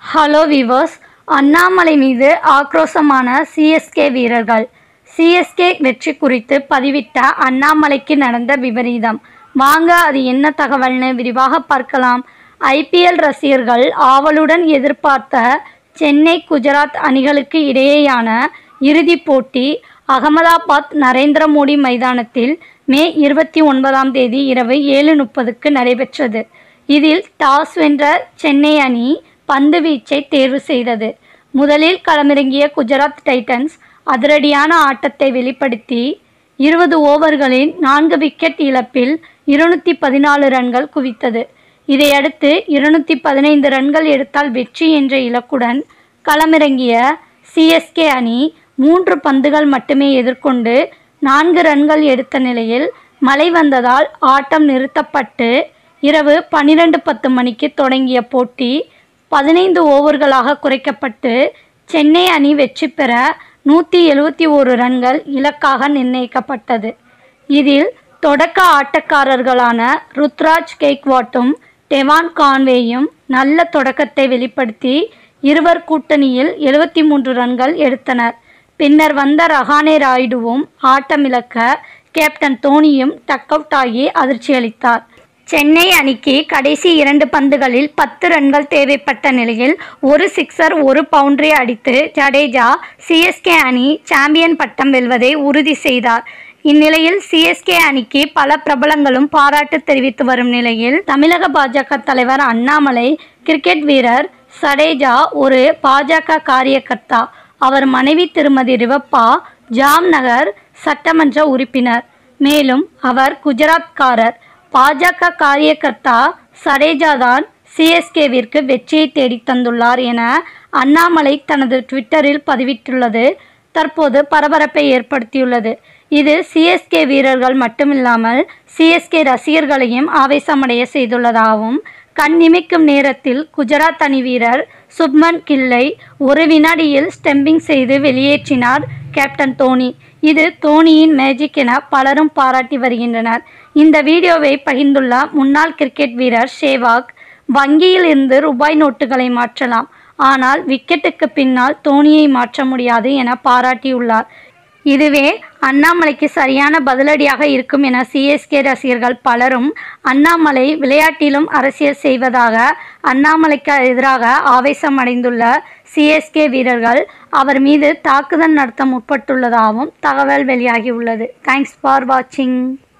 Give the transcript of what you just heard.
hello viewers Annamalai மீது ஆக்ரோஷமான CSK வீரர்கள் சிஎஸ்கே வெற்றி குறித்து பதிவிட்ட அண்ணாமலைக்கு நடந்த விபரீதம் வாங்க அது என்ன தகவல்னு விரிவாக பார்க்கலாம் ஐபிஎல் ரசிகர்கள் ஆவலுடன் எதிர்பார்த்த சென்னை குஜராத் அணிகளுக்கு இடையேயான இறுதிப் போட்டி அகமதாபாத் நரேந்திர மோடி மைதானத்தில் மே இருபத்தி ஒன்பதாம் தேதி இரவு ஏழு முப்பதுக்கு நடைபெற்றது இதில் டாஸ் வென்ற சென்னை அணி பந்து வீச்சை தேர்வு செய்தது முதலில் களமிறங்கிய குஜராத் டைட்டன்ஸ் அதிரடியான ஆட்டத்தை வெளிப்படுத்தி இருபது ஓவர்களில் நான்கு விக்கெட் இழப்பில் இருநூற்றி பதினாலு ரன்கள் குவித்தது இதையடுத்து இருநூற்றி பதினைந்து ரன்கள் எடுத்தால் வெற்றி என்ற இலக்குடன் களமிறங்கிய சிஎஸ்கே அணி மூன்று பந்துகள் மட்டுமே எதிர்கொண்டு நான்கு ரன்கள் எடுத்த நிலையில் மழை வந்ததால் ஆட்டம் நிறுத்தப்பட்டு இரவு பன்னிரண்டு பத்து மணிக்கு தொடங்கிய போட்டி பதினைந்து ஓவர்களாக குறைக்கப்பட்டு சென்னை அணி வெற்றி பெற நூற்றி எழுவத்தி ஓரு ரன்கள் இலக்காக நிர்ணயிக்கப்பட்டது இதில் தொடக்க ஆட்டக்காரர்களான ருத்ராஜ் கெய்க்வாட்டும் டெவான் கான்வேயும் நல்ல தொடக்கத்தை வெளிப்படுத்தி இருவர் கூட்டணியில் எழுபத்தி மூன்று ரன்கள் எடுத்தனர் பின்னர் வந்த ரஹானே ராயுடுவும் ஆட்டமிழக்க கேப்டன் தோனியும் டக் அவுட் ஆகி அதிர்ச்சியளித்தார் சென்னை அணிக்கு கடைசி இரண்டு பந்துகளில் பத்து ரன்கள் தேவைப்பட்ட நிலையில் ஒரு சிக்ஸர் ஒரு பவுண்டரி அடித்து ஜடேஜா சிஎஸ்கே அணி சாம்பியன் பட்டம் வெல்வதை உறுதி செய்தார் இந்நிலையில் சிஎஸ்கே அணிக்கு பல பிரபலங்களும் பாராட்டு தெரிவித்து வரும் நிலையில் தமிழக பாஜக தலைவர் அண்ணாமலை கிரிக்கெட் வீரர் சடேஜா ஒரு பாஜக காரியகர்த்தா அவர் மனைவி திருமதி ரிவப்பா ஜாம்நகர் சட்டமன்ற உறுப்பினர் மேலும் அவர் குஜராத்காரர் பாஜக காரியகர்த்தா சடேஜா தான் சிஎஸ்கேவிற்கு வெற்றியை தேடித் தந்துள்ளார் என அண்ணாமலை தனது ட்விட்டரில் பதிவிட்டுள்ளது தற்போது பரபரப்பை ஏற்படுத்தியுள்ளது இது சிஎஸ்கே வீரர்கள் மட்டுமில்லாமல் சிஎஸ்கே ரசிகர்களையும் ஆவேசமடைய செய்துள்ளதாகவும் கண் இமைக்கும் நேரத்தில் குஜராத் அணி வீரர் சுப்மன் கில்லை ஒரு வினாடியில் ஸ்டெம்பிங் செய்து வெளியேற்றினார் கேப்டன் தோனி இது தோனியின் மேஜிக் என பலரும் பாராட்டி வருகின்றனர் இந்த வீடியோவை பகிர்ந்துள்ள முன்னாள் கிரிக்கெட் வீரர் ஷேவாக் வங்கியில் இருந்து ரூபாய் நோட்டுகளை மாற்றலாம் ஆனால் விக்கெட்டுக்கு பின்னால் தோனியை மாற்ற முடியாது என பாராட்டியுள்ளார் இதுவே அண்ணாமலைக்கு சரியான பதிலடியாக இருக்கும் என சிஎஸ்கே ரசிகர்கள் பலரும் அண்ணாமலை விளையாட்டிலும் அரசியல் செய்வதாக அண்ணாமலைக்கு எதிராக ஆவேசம் அடைந்துள்ள சிஎஸ்கே வீரர்கள் அவர் மீது தாக்குதல் நடத்த முற்பட்டுள்ளதாகவும் தகவல் வெளியாகியுள்ளது தேங்க்ஸ் ஃபார் வாட்சிங்